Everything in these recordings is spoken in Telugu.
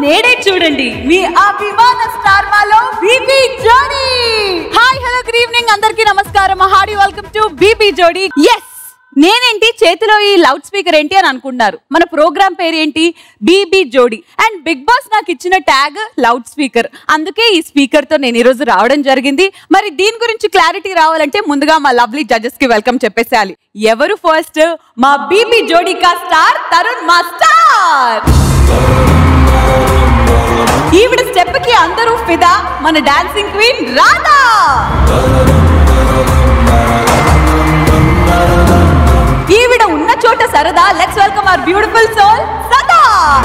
నేడే చూడండి మీ అభిమాన స్టార్ మాలో బీబీ జోడీ హాయ్ హలో గుడ్ ఈవినింగ్ అందరికీ నమస్కారం hearty welcome to BB Jodi yes నేనేంటి చేతిలో ఈ లౌడ్ స్పీకర్ ఏంటి అని అనుకుంటున్నారు మన ప్రోగ్రామ్ పేరు ఏంటి బీబీ జోడీ అండ్ బిగ్ బాస్ నాకు ఇచ్చిన ట్యాగ్ లౌడ్ స్పీకర్ అందుకే ఈ స్పీకర్ తో నేను ఈరోజు రావడం జరిగింది మరి దీని గురించి క్లారిటీ రావాలంటే ముందుగా మా లవ్లీ జడ్జెస్ కి వెల్కమ్ చెప్పేసేయాలి ఎవరు ఫస్ట్ మా బీబీ జోడీ కా స్టార్ తరుణ్ మా స్టార్ ఈవిడ స్టెప్ కి అందరూ ఫిదా మన డాన్సింగ్ క్వీన్ రాధా ఈవిడ ఉన్న చోట సరదా let's welcome our beautiful soul Sada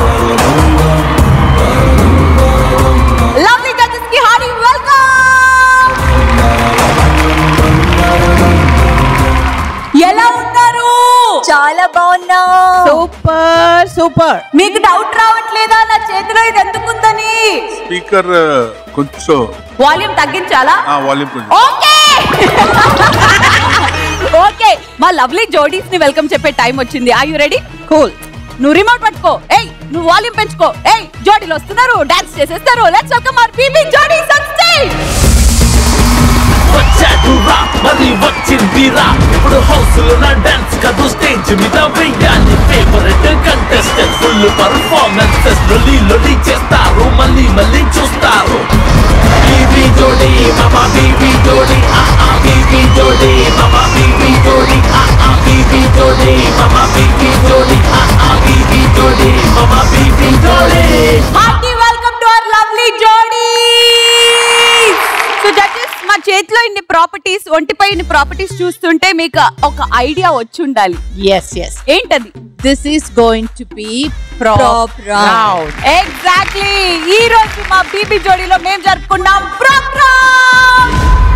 lovely judges కి హార్డీ వెల్కమ్ ఎలా ఉన్నారు చాలా బాగున్నా సూపర్ సూపర్ మీకు డౌట్ రావట్లేదా నా చేతిలో ఇది ఎందుకుందని స్పీకర్ కొంచెం వాల్యూమ్ తగ్గించాలా ఆ వాల్యూమ్ కొంచెం ఓకే ఓకే మా లవ్లీ జోడీస్ ని వెల్కమ్ చెప్పే టైం వచ్చింది ఐ యు రెడీ కూల్ నువ్వు రిమోట్ పట్టుకో ఏయ్ నువ్వు వాల్యూమ్ పెంచుకో ఏయ్ జోడీలు వస్తున్నారు డాన్స్ చేసేస్తారు లెట్స్ వెల్కమ్ అవర్ బీబీ జోడీస్ ఆన్ స్టేజ్ వచ్చాడురా మరి వచ్చిందిరా ఇప్పుడు హౌస్ లో నా డాన్స్ కదు స్టేజ్ మీద వెయ్యాలి ఫేవరెట్ కంటెస్టెంట్ ఫుల్ పర్ఫార్మెన్సెస్ లొలి లొలి చేస్తారు మళ్ళీ మళ్ళీ చూస్తారు బీబీ జోడి మామా బీబీ జోడి ఆ ఆ బీబీ జోడి మామా బీబీ జోడి ఆ ఆ బీబీ జోడి మామా బీబీ జోడి ఆ ఆ బీబీ జోడి మామా బీబీ జోడి hearty welcome to our lovely జోడీ సో జడ్జెస్ మా చేతిలో ఇన్ని ప్రాపర్టీస్ ఒంటిపై ఇన్ని ప్రాపర్టీస్ చూస్తుంటే మీకు ఒక ఐడియా వచ్చి ఉండాలి Yes, yes. ఏంటది This is going to be prop, Prop round. round. Exactly ఈ రోజు మా బీబీ జోడీలో మేము జరుపుకున్నాం ప్రోగ్రామ్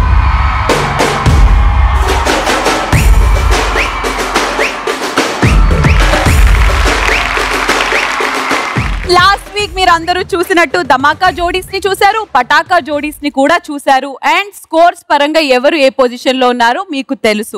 లాస్ట్ వీక్ మీరు అందరూ చూసినట్టు ధమాకా జోడీస్ ని చూశారు పటాకా జోడీస్ ని కూడా చూశారు అండ్ స్కోర్స్ పరంగా ఎవరు ఏ పొజిషన్ లో ఉన్నారో మీకు తెలుసు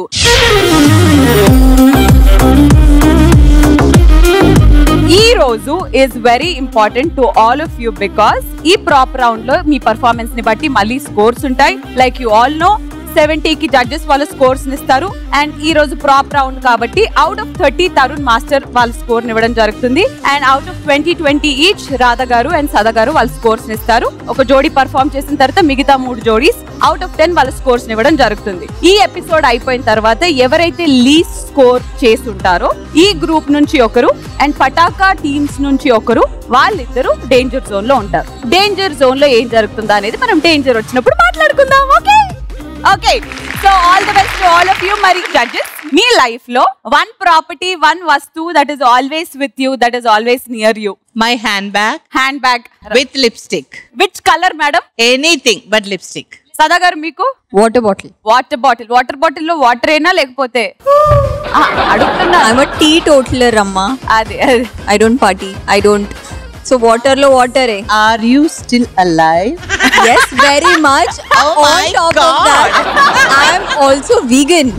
ఈ రోజు is very important to all of you because ఈ ప్రాప్ రౌండ్ లో మీ పర్ఫార్మెన్స్ ని బట్టి మళ్ళీ స్కోర్స్ ఉంటాయి like you all know seventy కి జడ్జెస్ వాళ్ళ స్కోర్స్ ఇస్తారు అండ్ ఈ రోజు ప్రాప్ రౌండ్ కాబట్టి out of thirty Tarun master వాళ్ళ స్కోర్ ఇవ్వడం జరుగుతుంది and out of twenty twenty each Radha గారు అండ్ సద గారు వాళ్ళ స్కోర్స్ ఇస్తారు ఒక జోడీ పర్ఫామ్ చేసిన తర్వాత మిగతా మూడు జోడీస్ అవుట్ ఆఫ్ టెన్ వాళ్ళ స్కోర్స్ ఇవ్వడం జరుగుతుంది ఈ ఎపిసోడ్ అయిపోయిన తర్వాత ఎవరైతే లీస్ స్కోర్ చేసి ఉంటారో ఈ గ్రూప్ నుంచి ఒకరు అండ్ పటాకా టీమ్స్ నుంచి ఒకరు వాళ్ళిద్దరు డేంజర్ జోన్ లో ఉంటారు డేంజర్ జోన్ లో ఏం జరుగుతుందా అనేది మనం డేంజర్ వచ్చినప్పుడు మాట్లాడుకుందాం okay okay so all the best all of you మరి జడ్జెస్ మీ లైఫ్ లో వన్ ప్రాపర్టీ వన్ వస్తువు that is always with you that is always near you My handbag handbag with lipstick. Which colour madam Anything but lipstick. Sada గారు మీకు water bottle water bottle water bottle లో వాటర్ అయినా లేకపోతే ఆ, అడుగుతున్నా ఐఎమ్ టీ టోటలర్ అమ్మా అదే అదే I don't party I don't so water లో వాటరే Are you still alive? Yes very much Oh my on top of that I'm also vegan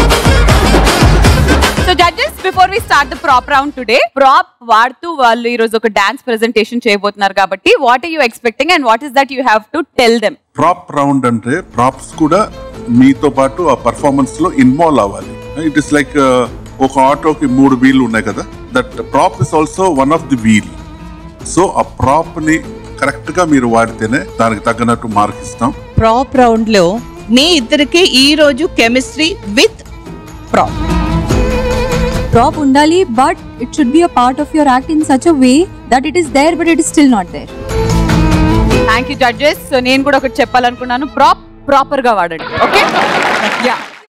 so judges before we start the prop round today prop వాడుతూ వాళ్ళు ఈ రోజు ఒక డాన్స్ ప్రెజెంటేషన్ చేయబోతున్నారు కాబట్టి what are you expecting and what is that you have to tell them prop round అంటే ప్రాప్స్ కూడా మీతో పాటు ఆ పర్ఫార్మెన్స్ లో ఇన్వాల్వ్ అవ్వాలి ఇట్ ఇస్ లైక్ ఒక ఆటోకి మూడు వీల్ ఉన్నాయి కదా that prop is also one of the wheel so ఆ ప్రాప్ ని కరెక్ట్ గా మీరు వాడితేనే దానికి తగ్గనట్టు మార్క్ ఇస్తాం ప్రాప్ రౌండ్ లో మీ ఇద్దరికి ఈ రోజు chemistry with prop prop undali but it should be a part of your act in such a way that it is there but it is still not there thank you judges so నేను కూడా ఒకటి చెప్పాలనుకున్నాను ప్రాప్ ప్రాపర్ గా వాడండి ఓకే యా